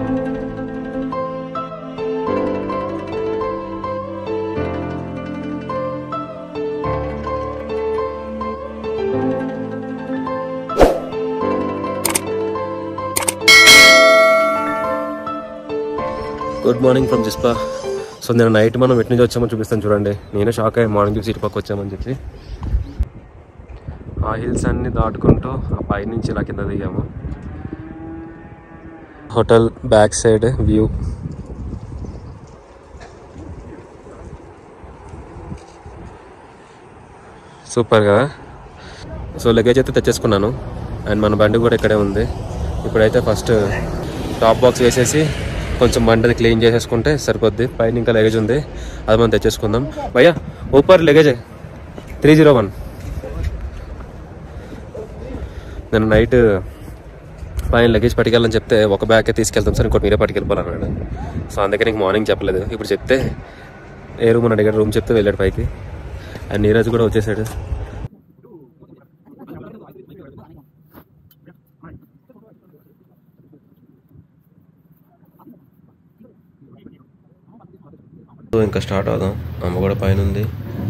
Good morning from Jispa so నేను night మనం ఎటు నుంచి వచ్చామో చూపిస్తాను చూడండి నేను షాక్ అయ్యి మార్నింగ్ చూసి ఇటు పక్క వచ్చామని చెప్పి ఆ హిల్స్ అన్ని దాటుకుంటూ ఆ పై నుంచి ఇలా కింద దిగాము hotel back side view super కదా సో లగేజ్ అయితే తెచ్చేసుకున్నాను అండ్ మన బండి కూడా ఇక్కడే ఉంది ఇప్పుడైతే ఫస్ట్ టాప్ బాక్స్ వేసేసి కొంచెం బండిది క్లీన్ చేసేసుకుంటే సరిపోద్ది పైన ఇంకా లగేజ్ ఉంది అది మనం తెచ్చేసుకుందాం భయ్యా ఊపర్ లగేజ్ త్రీ జీరో వన్ నేను నైట్ పైన లగేజ్ పట్టుకెళ్ళని చెప్తే ఒక బ్యాగ్ తీసుకెళ్తాం సార్ ఇంకోటి మీరే పట్టుకెళ్ళిపోవాలన్నాడు సో అందుకే నీకు మార్నింగ్ చెప్పలేదు ఇప్పుడు చెప్తే ఏ రూమ్ అని అడిగాడు రూమ్ చెప్తే వెళ్ళాడు పైకి అండ్ నీరజ్ కూడా వచ్చేసాడు సో ఇంకా స్టార్ట్ అవుదాం అమ్మ కూడా పైన ఉంది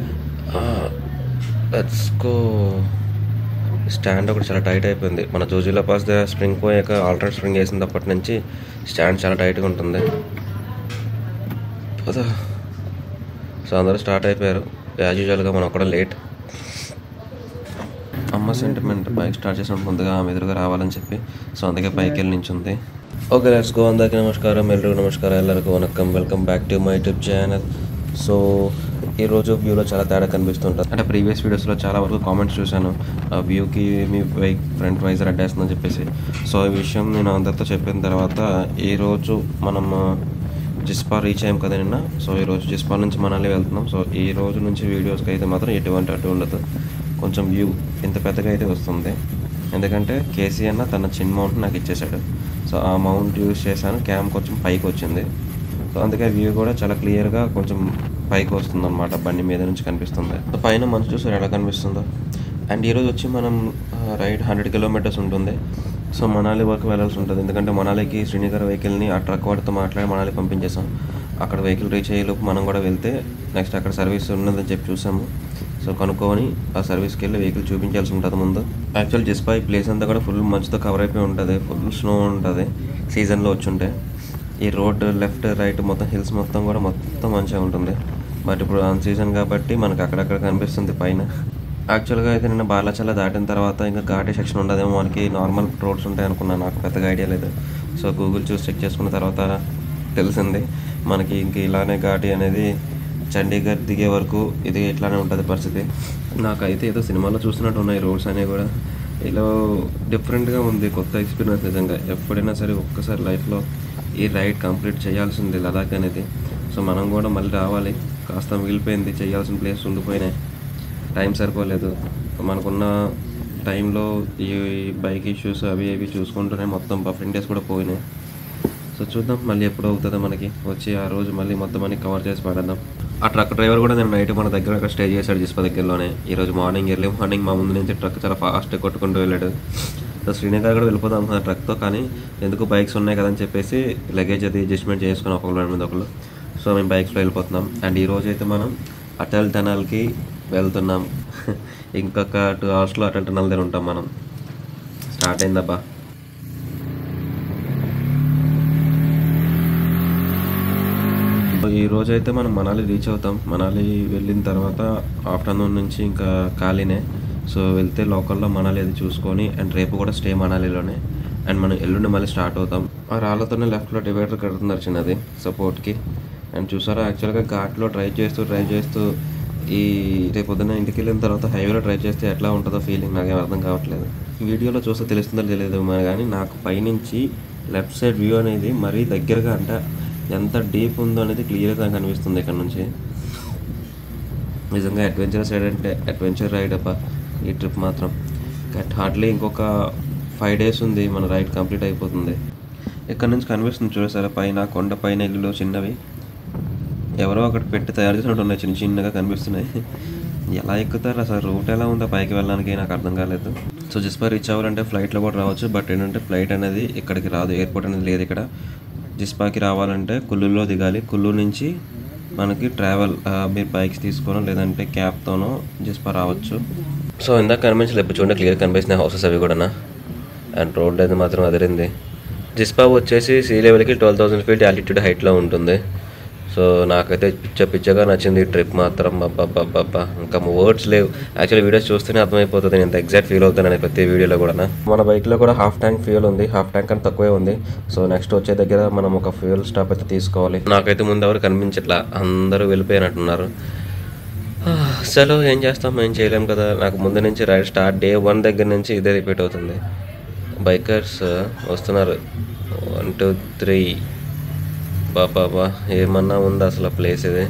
లెట్స్ గో స్టాండ్ ఒకటి చాలా టైట్ అయిపోయింది మన జోజిలా పాస్ దగ్గర స్ప్రింగ్ పోయాక ఆల్టర్నేట్ స్ప్రింగ్ వేసినప్పటి నుంచి స్టాండ్ చాలా టైట్గా ఉంటుంది పద. సో అందరూ స్టార్ట్ అయిపోయారు యాజ్ యూజువల్గా మనం కూడా లేట్ అమ్మ సెంటిమెంట్ బైక్ స్టార్ట్ చేసినప్పుడు ముందుగా ఆమె ఎదురుగా రావాలని చెప్పి సో అందుకే పైకి వెళ్ళి నించుంది ఓకే లెట్స్ గో అందరికీ నమస్కారం ఎల్లరికీ నమస్కారం ಎಲ್ಲರಿಗೂ వనక్కం welcome back to my YouTube channel so ఈరోజు వ్యూలో చాలా తేడా కనిపిస్తుంటుంది అంటే ప్రీవియస్ వీడియోస్లో చాలా వరకు కామెంట్స్ చూశాను ఆ వ్యూకి మీ బైక్ ఫ్రంట్ వైజర్ అడ్డేస్తుందని చెప్పేసి సో ఈ విషయం నేను అందరితో చెప్పిన తర్వాత ఈరోజు మనం జిస్పా రీచ్ అయ్యాం కదా నిన్న సో ఈరోజు జిస్పా నుంచి మనాలి వెళ్తున్నాం సో ఈ రోజు నుంచి వీడియోస్కి అయితే మాత్రం ఎటువంటి అటు ఉండదు కొంచెం వ్యూ ఇంత పెద్దగా అయితే వస్తుంది ఎందుకంటే కేసీ అన్న తన చిన్న మౌంట్ నాకు ఇచ్చేసాడు సో ఆ మౌంట్ యూజ్ చేశాను క్యామ్ కొంచెం పైకి వచ్చింది సో అందుకే వ్యూ కూడా చాలా క్లియర్గా కొంచెం పైకి వస్తుంది అనమాట బండి మీద నుంచి కనిపిస్తుంది సో పైన మనసు చూసారు ఎలా కనిపిస్తుందో అండ్ ఈరోజు వచ్చి మనం రైడ్ హండ్రెడ్ కిలోమీటర్స్ ఉంటుంది సో మనాలి వరకు వెళ్ళాల్సి ఉంటుంది ఎందుకంటే మనాలికి శ్రీనగర్ వెహికల్ని ఆ ట్రక్ వాడితో మాట్లాడి మనాలి పంపించేసాం అక్కడ వెహికల్ రీచ్ అయ్యేలోపు మనం కూడా వెళ్తే నెక్స్ట్ అక్కడ సర్వీస్ ఉన్నదని చెప్పి చూసాము సో కనుక్కొని ఆ సర్వీస్కి వెళ్ళి వెహికల్ చూపించాల్సి ఉంటుంది ముందు యాక్చువల్ జిస్పా ఈ ప్లేస్ అంతా కూడా ఫుల్ మంచుతో కవర్ అయిపోయి ఉంటుంది ఫుల్ స్నో ఉంటుంది సీజన్లో వచ్చి ఉంటే ఈ రోడ్ లెఫ్ట్ రైట్ మొత్తం హిల్స్ మొత్తం కూడా మొత్తం మంచిగా ఉంటుంది బట్ ఇప్పుడు ఆన్ సీజన్ కాబట్టి మనకు అక్కడక్కడ కనిపిస్తుంది పైన యాక్చువల్గా అయితే నేను బాలాచల దాటిన తర్వాత ఇంకా ఘాటీ సెక్షన్ ఉండదేమో మనకి నార్మల్ రోడ్స్ ఉంటాయి అనుకున్నాను నాకు పెద్దగా ఐడియా లేదు సో గూగుల్ చూసి చెక్ చేసుకున్న తర్వాత తెలిసింది మనకి ఇంక ఇలానే ఘాటీ అనేది చండీగఢ్ దిగే వరకు ఇది ఇట్లానే ఉంటుంది పరిస్థితి నాకైతే ఏదో సినిమాలో చూస్తున్నట్టు ఉన్నాయి రోడ్స్ అనేవి కూడా ఇలా డిఫరెంట్గా ఉంది కొత్త ఎక్స్పీరియన్స్ నిజంగా ఎప్పుడైనా సరే ఒక్కసారి లైఫ్లో ఈ రైడ్ కంప్లీట్ చేయాల్సింది లదాఖ్ అనేది సో మనం కూడా మళ్ళీ రావాలి కాస్త మిగిలిపోయింది చేయాల్సిన ప్లేస్ ఉండిపోయినాయి టైం సరిపోలేదు మనకున్న టైంలో ఈ బైక్ ఇష్యూస్ అవి ఇవి చూసుకుంటూనే మొత్తం బఫరింగ్ డేస్ కూడా పోయినాయి సో చూద్దాం మళ్ళీ ఎప్పుడు అవుతుందో మనకి వచ్చి ఆ రోజు మళ్ళీ మొత్తం అన్ని కవర్ చేసి పడేద్దాం ఆ ట్రక్ డ్రైవర్ కూడా నేను నైట్ మన దగ్గర అక్కడ స్టే చేశాడు జిస్పా దగ్గరలోనే ఈ రోజు మార్నింగ్ ఎర్లీ మార్నింగ్ మా ముందు నుంచి ట్రక్ చాలా ఫాస్ట్గా కొట్టుకుంటూ వెళ్ళాడు సో శ్రీనగర్ కూడా వెళ్ళిపోదాం అనుకున్న ట్రక్తో కానీ ఎందుకు బైక్స్ ఉన్నాయి కదని చెప్పేసి లగేజ్ అది అడ్జస్ట్మెంట్ చేసుకుని ఒకళ్ళు మీద ఒకళ్ళు సో మేము బైక్స్లో వెళ్ళిపోతున్నాం అండ్ ఈ రోజు అయితే మనం అటల్ టనల్కి వెళ్తున్నాం ఇంకొక టూ అవర్స్లో అటల్ టనల్ దగ్గర ఉంటాం మనం స్టార్ట్ అయిందబ్బా సో ఈ రోజు అయితే మనం మనాలి రీచ్ అవుతాం మనాలి వెళ్ళిన తర్వాత ఆఫ్టర్నూన్ నుంచి ఇంకా ఖాళీనే సో వెళ్తే లోకల్లో మనాలి అది చూసుకొని అండ్ రేపు కూడా స్టే మనాలిలోనే అండ్ మనం ఎల్లుండి మళ్ళీ స్టార్ట్ అవుతాం ఆ రాళ్ళతోనే లెఫ్ట్లో డివైడర్ కడుతున్నారు చిన్నది సపోర్ట్కి అండ్ చూసారా యాక్చువల్గా ఘాట్లో డ్రైవ్ చేస్తూ డ్రైవ్ చేస్తూ ఈ రేపు పొద్దున్న ఇంటికి వెళ్ళిన తర్వాత హైవేలో డ్రైవ్ చేస్తే ఎట్లా ఉంటుందో ఫీలింగ్ నాకేం అర్థం కావట్లేదు వీడియోలో చూస్తే తెలుస్తుందో తెలియదు మరి కానీ నాకు పైనుంచి లెఫ్ట్ సైడ్ వ్యూ అనేది మరీ దగ్గరగా అంటే ఎంత డీప్ ఉందో అనేది క్లియర్గా కనిపిస్తుంది ఇక్కడ నుంచి నిజంగా అడ్వెంచర్ సైడ్ అంటే అడ్వెంచర్ రైడ్ అబ్బా ఈ ట్రిప్ మాత్రం కట్ హార్డ్లీ ఇంకొక ఫైవ్ డేస్ ఉంది మన రైడ్ కంప్లీట్ అయిపోతుంది ఇక్కడ నుంచి కనిపిస్తుంది చూడసారా పైన కొండ పైన ఇల్లులు చిన్నవి ఎవరో అక్కడ పెట్టి తయారు చేసినట్టు ఉన్నాయి చిన్న చిన్నగా కనిపిస్తున్నాయి ఎలా ఎక్కుతారు అసలు రూట్ ఎలా ఉందో పైకి వెళ్ళడానికి నాకు అర్థం కాలేదు సో జిస్పా రీచ్ అవ్వాలంటే ఫ్లైట్లో కూడా రావచ్చు బట్ ఏంటంటే ఫ్లైట్ అనేది ఇక్కడికి రాదు ఎయిర్పోర్ట్ అనేది లేదు ఇక్కడ జిస్పాకి రావాలంటే కుల్లూరులో దిగాలి కుల్లూరు నుంచి మనకి ట్రావెల్ ఆ, మీరు బైక్స్ తీసుకోనో లేదంటే క్యాబ్తోనో జిస్పా రావచ్చు సో ఇందాక కనిపించలేదు ఇప్పుడు చూడండి క్లియర్ కనిపిస్తున్నాయి హౌసెస్ అవి కూడా అండ్ రోడ్ అయితే మాత్రం అదిరింది జిస్పా వచ్చేసి సీ లెవెల్కి ట్వెల్వ్ థౌసండ్ ఫీట్ ఆల్టిట్యూడ్ హైట్లో ఉంటుంది సో నాకైతే పిచ్చ పిచ్చగా నచ్చింది ఈ ట్రిప్ మాత్రం అబ్బా ఇంకా వర్డ్స్ లేవు యాక్చువల్లీ వీడియోస్ చూస్తేనే అర్థమైపోతుంది నేను ఎంత ఎగ్జాక్ట్ ఫీల్ అవుతానని ప్రతి వీడియోలో కూడా మన బైక్లో కూడా హాఫ్ ట్యాంక్ ఫ్యూల్ ఉంది హాఫ్ ట్యాంక్ అని తక్కువే ఉంది సో నెక్స్ట్ వచ్చే దగ్గర మనం ఒక ఫ్యూల్ స్టాప్ అయితే తీసుకోవాలి నాకైతే ముందు ఎవరు కనిపించట్లా అందరూ వెళ్ళిపోయినట్టున్నారు చలో ఏం చేస్తాం ఏం చేయలేం కదా నాకు ముందు నుంచి రైడ్ స్టార్ట్ డే వన్ దగ్గర నుంచి ఇదే రిపీట్ అవుతుంది బైకర్స్ వస్తున్నారు వన్ టూ త్రీ బాబా ఏమన్నా ఉందా అసలు ప్లేస్ ఇది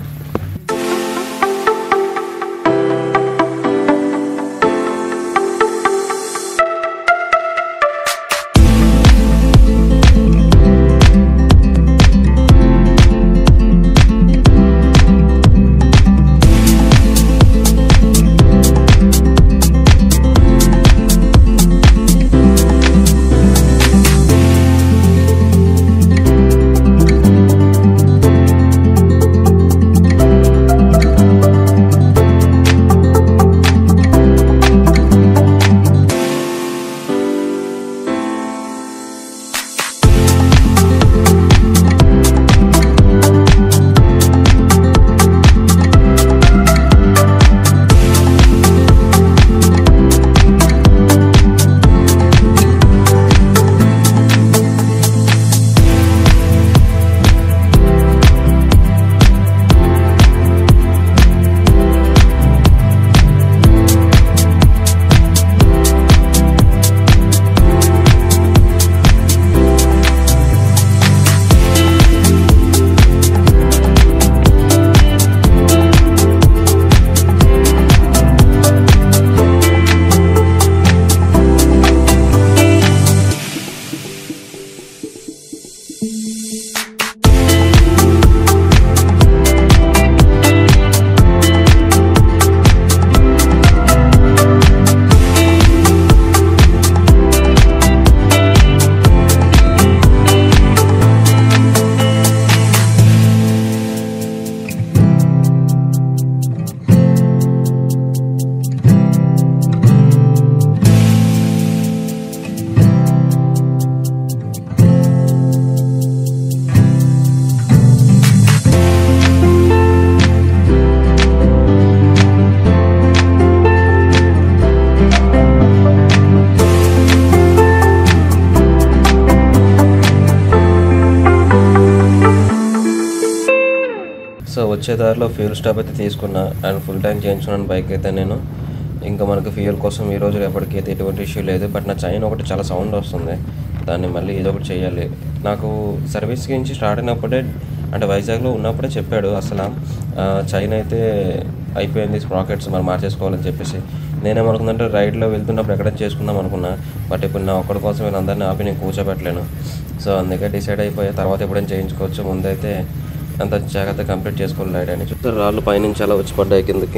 సో వచ్చే దారిలో ఫ్యూల్ స్టాప్ అయితే తీసుకున్నా అండ్ ఫుల్ ట్యాంక్ చేయించుకున్నాను బైక్ అయితే నేను ఇంకా మనకు ఫ్యూల్ కోసం ఈ రోజు రేపటికి అయితే ఎటువంటి ఇష్యూ లేదు బట్ నా చైన్ ఒకటి చాలా సౌండ్ వస్తుంది దాన్ని మళ్ళీ ఏదో ఒకటి చేయాలి నాకు సర్వీస్ నుంచి స్టార్ట్ అయినప్పుడే అంటే వైజాగ్లో ఉన్నప్పుడే చెప్పాడు అసలు ఆ, చైన్ అయితే అయిపోయింది స్ప్రాకెట్స్ మరి మార్చేసుకోవాలని చెప్పేసి నేనేమనుకుందంటే రైడ్లో వెళ్తున్నప్పుడు ఎక్కడ చేసుకుందాం అనుకున్నా బట్ ఇప్పుడు నా ఒక్కడి కోసం నేను అందరినీ ఆపి నేను కూర్చోబెట్టలేను సో అందుకే డిసైడ్ అయిపోయి తర్వాత ఎప్పుడైనా చేయించుకోవచ్చు ముందైతే అంత జాగ్రత్త కంప్లీట్ చేసుకోవాలి రైడ్ అని చూస్తారు రాళ్ళు పైనుంచి అలా వచ్చి పడ్డాయి కిందకి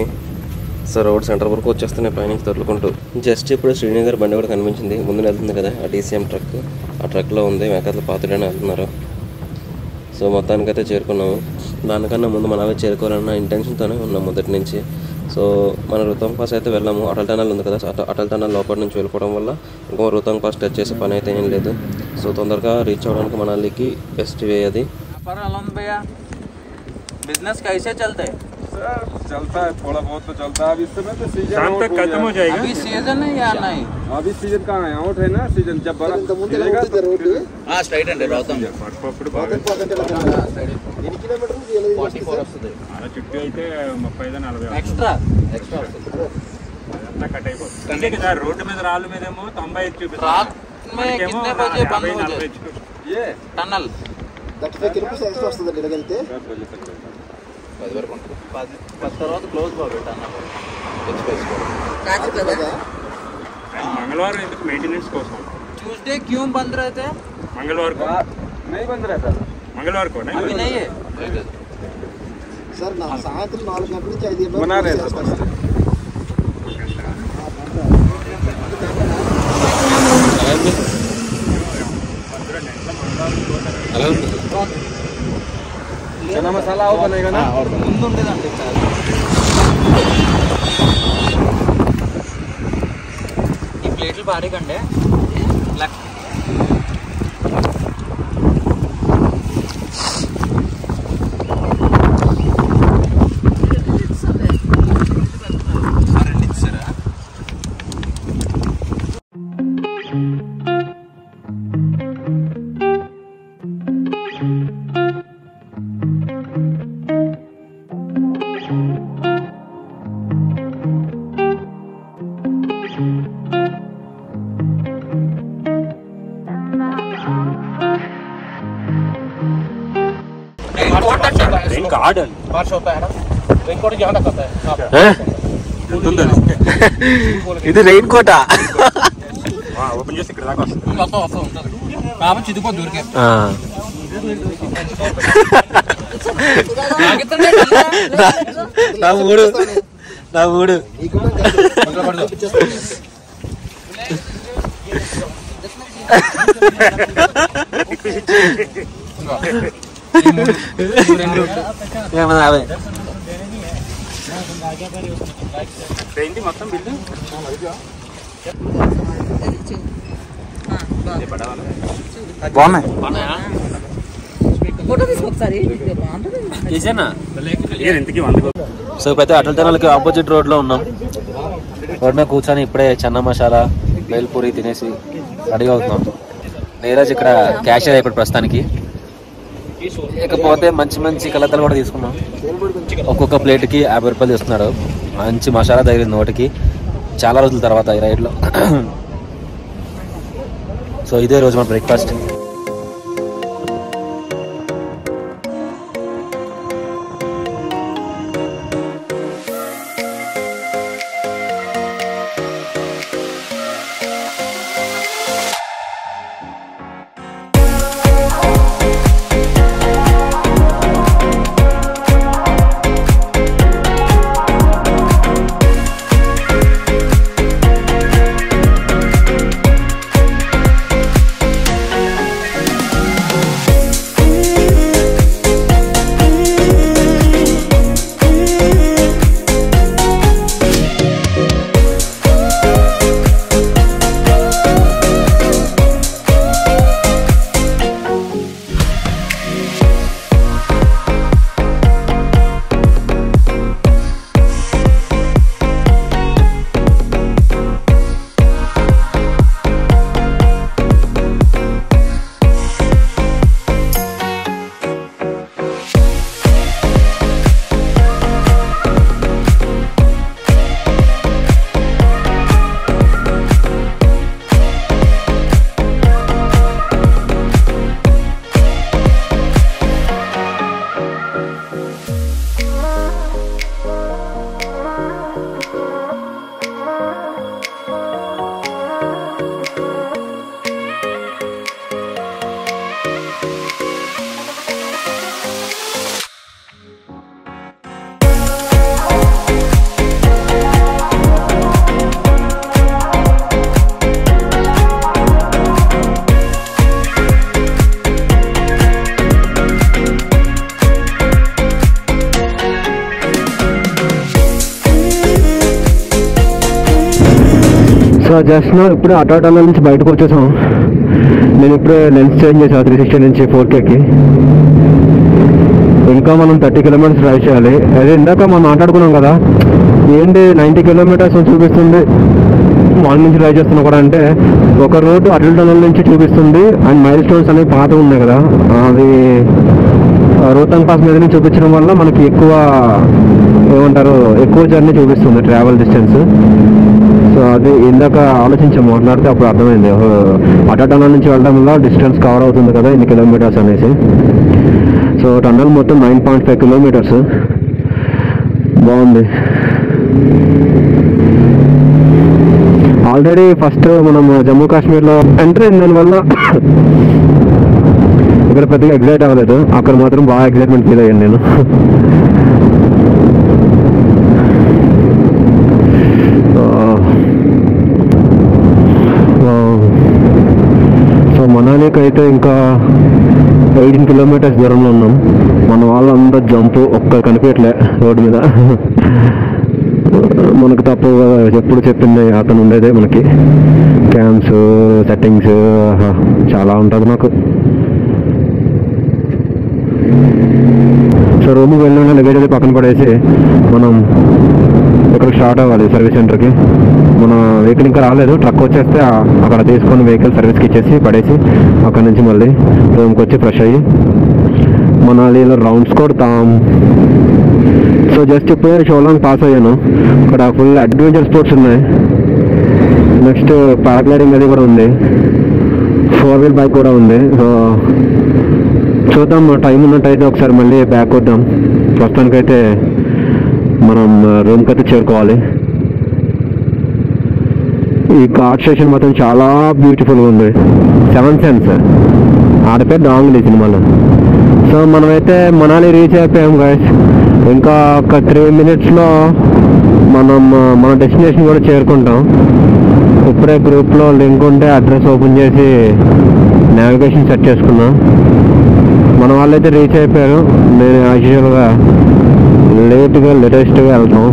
సో రోడ్ సెంటర్ వరకు వచ్చేస్తున్నాయి పైనుంచి తొలుకుంటూ జస్ట్ ఇప్పుడు శ్రీనగర్ బండి కూడా కనిపించింది ముందు వెళ్తుంది కదా ఆ డీసీఎం ట్రక్ ఆ ట్రక్లో ఉంది వెనకాల పాతుడని వెళ్తున్నారు సో మొత్తానికైతే చేరుకున్నాము దానికన్నా ముందు మనం అవే చేరుకోవాలన్న ఇంటెన్షన్తోనే ఉన్నాం మొదటి నుంచి సో మన రుతంగ్ పాస్ అయితే వెళ్ళాము అటల్ టనల్ ఉంది కదా సో అట- అటల్ టనల్ లోపల నుంచి వెళ్ళిపోవడం వల్ల ఇంకో రుతంగ్ పాస్ టచ్ చేసే పని అయితే ఏం లేదు సో తొందరగా రీచ్ అవ్వడానికి మనాలికి బెస్ట్ వే అది पर आनंद भैया बिजनेस कैसे चलते हैं सर चलता है थोड़ा बहुत तो चलता है अब इस समय तो सीजन शाम तक खत्म हो जाएगा अभी सीजन है या नहीं अभी सीजन कहाँ है आउट है ना सीजन जब बर्फ गिरेगा तो फिर- हाँ स्ट्రైట్ అండి రౌతం పట్టుకోప్పుడు బాగా ఫార్టీ ఫోర్ వస్తుంది అలా చుట్టూ అయితే ముప్పై ఐదు నలభై వస్తుంది. ఎక్స్ట్రా ఎక్స్ట్రా వస్తుంది అదంతా కట్ అయిపోతుంది అంతే కదా రోడ్డు మీద రాళ్ళ మీదేమో తొంభై ఐదు చూపిస్తుంది रात में మనకేమో कितने बजे యాభై, बंद हो నలభై जाए చూపిస్తుంది. ये tunnel thirty five kilometres extra వస్తుంది ఇలాగెళ్తే दस बजे तक रहेगा। పది వరకు ఉంటుంది పది పది తర్వాత క్లోజ్ బాబు టన్నల్ ఎక్స్ప్రెస్ అండ్ మంగళవారం ఎందుకు మెయింటెనెన్స్ కోసం ट्यूसडे क्यों बंद रहते हैं మంగళవారం रात नहीं बंद रहता था మంగళవారం కోనా अभी नहीं है సార్ నా సాయంత్రం నాలుగు గంటల నుంచి ఐదు గంటల बना వరకు रहे చేస్తారు సార్. चना मसाला वो बनेगा ना ముందు ఉండేదండి చాలా ఈ ప్లేట్లు పాడేకండి గార్డెన్ ఇది రెయిన్ కోట ఓపెన్ చేసి ఇక్కడ దాకా వస్తుంది నా మూడు నా మూడు ఏమన్నా అవే ఏంటి మొత్తం బిల్లు బాగున్నాయి ఫోటో తీసుకో ఒకసారి బాగుంటుంది చేసానా క్లియర్ ఇంతకీ వంద సో ఇప్పుడైతే అటల్ టనల్కి ఆపోజిట్ రోడ్ లో ఉన్నాం రోడ్ మీద కూర్చొని ఇప్పుడే చన్న మసాలా బేల్పూరి తినేసి రెడీ అవుతున్నాం నీరజ్ ఇక్కడ క్యాషియర్ అయిపోయి ప్రస్తుతానికి ఇకపోతే మంచి మంచి కలతలు కూడా తీసుకున్నాం ఒక్కొక్క ప్లేట్కి యాభై రూపాయలు తీసుకున్నాడు మంచి మసాలా తగిలింది నోటికి చాలా రోజుల తర్వాత ఈ రైడ్లో సో ఇదే రోజు మన బ్రేక్ఫాస్ట్ సో జస్ట్ నా ఇప్పుడు అటో టనల్ నుంచి బయటకు వచ్చేసాం నేను ఇప్పుడే లెన్స్ చేంజ్ చేసాను త్రీ సిక్స్టీ నుంచి ఫోర్ కేకి ఇంకా మనం థర్టీ కిలోమీటర్స్ డ్రైవ్ చేయాలి అదే ఇందాక మనం మాట్లాడుకున్నాం కదా ఏంటి నైంటీ కిలోమీటర్స్ చూపిస్తుంది మార్నింగ్ నుంచి డ్రైవ్ చేస్తున్నా కూడా అంటే ఒక రోడ్డు అటల్ టనల్ నుంచి చూపిస్తుంది అండ్ మైల్ స్టోన్స్ అనేవి పాత ఉన్నాయి కదా అవి రోహతాంగ్ పాస్ మీద నుంచి చూపించడం వల్ల మనకి ఎక్కువ ఏమంటారు ఎక్కువ జర్నీ చూపిస్తుంది ట్రావెల్ డిస్టెన్స్ సో అది ఇందాక ఆలోచించాం మాట్లాడితే అప్పుడు అర్థమైంది ఓహో, అటో టనల్ నుంచి వెళ్ళడం వల్ల డిస్టెన్స్ కవర్ అవుతుంది కదా ఇన్ని కిలోమీటర్స్ అనేసి సో టన్నల్ మొత్తం నైన్ పాయింట్ ఫైవ్ కిలోమీటర్స్ బాగుంది ఆల్రెడీ ఫస్ట్ మనం జమ్మూ కాశ్మీర్లో ఎంటర్ అయిన దానివల్ల ఇక్కడ పెద్దగా ఎగ్జైట్ అవ్వలేదు అక్కడ మాత్రం బాగా ఎగ్జైట్మెంట్ ఫీల్ అయ్యాను నేను సో మనాలికి అయితే ఇంకా ఎయిటీన్ కిలోమీటర్స్ దూరంలో ఉన్నాం మన వాళ్ళంతా జంపు ఒక్క కనిపించట్లే రోడ్డు మీద మనకు తప్పు కదా ఎప్పుడు చెప్పింది అతను ఉండేదే మనకి క్యామ్స్ సెట్టింగ్స్ చాలా ఉంటుంది నాకు సో రూమ్కి వెళ్ళిన లగేజ్ అది పక్కన పడేసి మనం ఇక్కడ స్టార్ట్ అవ్వాలి సర్వీస్ సెంటర్కి మన వెహికల్ ఇంకా రాలేదు ట్రక్ వచ్చేస్తే ఆ- అక్కడ తీసుకొని వెహికల్ సర్వీస్కి ఇచ్చేసి పడేసి అక్కడ నుంచి మళ్ళీ రూమ్కి వచ్చి ఫ్రెష్ అయ్యి మనాలిలో రౌండ్స్ కొడతాం సో జస్ట్ ఇప్పుడే షోలాంగ్ పాస్ అయ్యాను ఇక్కడ ఫుల్ అడ్వెంచర్ స్పోర్ట్స్ ఉన్నాయి నెక్స్ట్ పారాగ్లైడింగ్ అది కూడా ఉంది ఫోర్ వీల్ బైక్ కూడా ఉంది సో చూద్దాం టైం ఉన్నట్టయితే ఒకసారి మళ్ళీ బ్యాక్ వద్దాం ప్రస్తుతానికైతే మనం రూమ్కి అయితే చేరుకోవాలి ఈ ఘాట్ స్టేషన్ మాత్రం చాలా బ్యూటిఫుల్గా ఉంది సెవెన్ సెన్స్ ఆడపే డాంగులు ఈ సినిమాలో సో మనమైతే మనాలి రీచ్ అయిపోయాం గాయస్ ఇంకా ఒక త్రీ మినిట్స్లో మనం ఆ, మన డెస్టినేషన్ కూడా చేరుకుంటాం ఇప్పుడే గ్రూప్లో లింక్ ఉంటే అడ్రస్ ఓపెన్ చేసి నావిగేషన్ సెట్ చేసుకున్నాం మన వాళ్ళైతే రీచ్ అయిపోయారు నేను యాక్చువల్గా లేట్గా లేటెస్ట్గా వెళ్తాం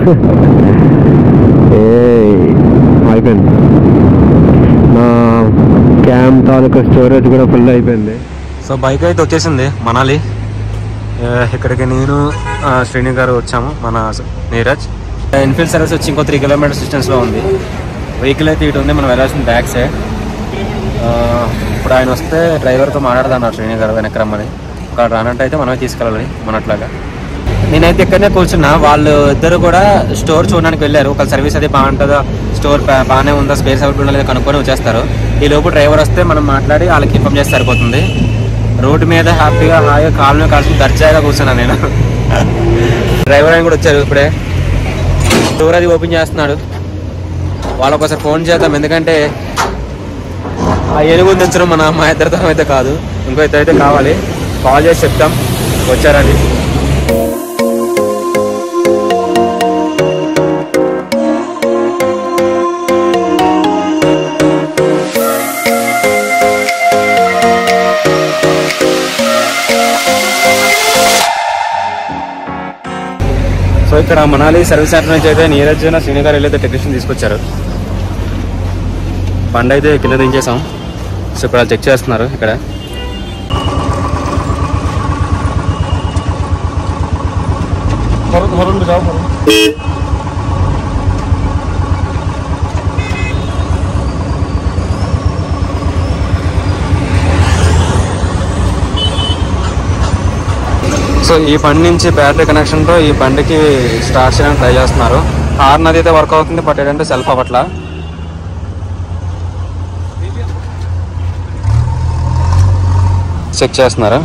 ఏ అయిపోయింది నా క్యామ్ తాలూకా స్టోరేజ్ కూడా ఫుల్ అయిపోయింది సో బైక్ అయితే వచ్చేసింది మనాలి ఆ, ఇక్కడికి నేను ఆ, శ్రీని గారు వచ్చాము మన నీరజ్ ఇన్ఫీల్డ్ సర్వీస్ వచ్చి ఇంకో త్రీ కిలోమీటర్స్ డిస్టెన్స్లో ఉంది వెహికల్ అయితే ఇటు ఉంది మనం వెళ్ళాల్సిన బ్యాక్ సైడ్ ఆ, ఇప్పుడు ఆయన వస్తే డ్రైవర్తో మాట్లాడదన్నారు శ్రీని గారు వెనక్కి రమ్మని అక్కడ రానట్టయితే మనమే తీసుకెళ్ళాలి మనట్లాగా నేనైతే ఇక్కడనే కూర్చున్నా వాళ్ళు ఇద్దరు కూడా స్టోర్ చూడడానికి వెళ్ళారు ఒక సర్వీస్ అది బాగుంటుందో స్టోర్ బా- బాగానే ఉందా స్పేస్ అవైలబుల్ ఉందో లేదో కనుక్కొని వచ్చేస్తారు ఈ లోపు డ్రైవర్ వస్తే మనం మాట్లాడి వాళ్ళకి ఇన్ఫామ్ చేస్తే సరిపోతుంది రోడ్డు మీద హ్యాపీగా హాయిగా కాలు మీద కాల్సి దర్జాగా కూర్చున్నాను నేను డ్రైవర్ అని కూడా వచ్చారు ఇప్పుడే స్టోర్ అది ఓపెన్ చేస్తున్నాడు వాళ్ళకి ఒకసారి ఫోన్ చేద్దాం ఎందుకంటే ఆ ఏనుగు దించడం మన మా ఇద్దరితో అయితే కాదు ఇంకో ఇద్దరు అయితే కావాలి కాల్ చేసి చెప్తాం వచ్చారని సో ఇక్కడ మనాలి సర్వీస్ సెంటర్ నుంచి అయితే నీరజ్ శ్రీని గారు వెళ్ళైతే టెక్నీషియన్ తీసుకొచ్చారు బండి అయితే కింద దించేసాం సో ఇక్కడ చెక్ చేస్తున్నారు ఇక్కడ సో ఈ బండి నుంచి బ్యాటరీ కనెక్షన్తో ఈ బండికి స్టార్ట్ చేయడానికి ట్రై చేస్తున్నారు హార్న్ అది అయితే వర్క్ అవుతుంది బట్ ఏంటంటే సెల్ఫ్ అవ్వట్లా చెక్ చేస్తున్నారా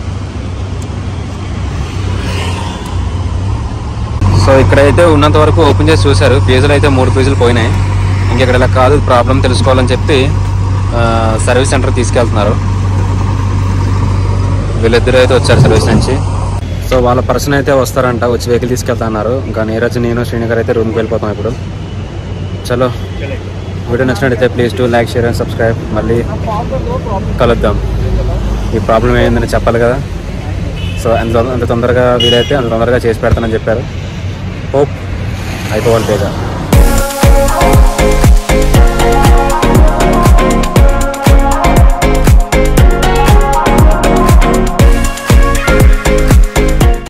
సో ఇక్కడైతే ఉన్నంత వరకు ఓపెన్ చేసి చూశారు ఫీజులు అయితే మూడు ఫీజులు పోయినాయి ఇంకెక్కడ ఇలా కాదు ప్రాబ్లం తెలుసుకోవాలని చెప్పి ఆ, సర్వీస్ సెంటర్ తీసుకెళ్తున్నారు వీళ్ళిద్దరూ అయితే వచ్చారు సర్వీస్ నుంచి సో వాళ్ళ పర్సన్ అయితే వస్తారంట వచ్చి వెహికల్ తీసుకెళ్తా అన్నారు ఇంకా నీరజ్ నేను శ్రీని గారు అయితే రూమ్కి వెళ్ళిపోతాం ఇప్పుడు చలో వీడియో నచ్చినట్టయితే please do like share and subscribe మళ్ళీ కలుద్దాం ఈ ప్రాబ్లం ఏందని చెప్పాలి కదా సో ఎంత అంత తొందరగా వీలైతే అంత తొందరగా చేసి పెడతానని చెప్పారు హోప్ అయిపోవాలి బేగా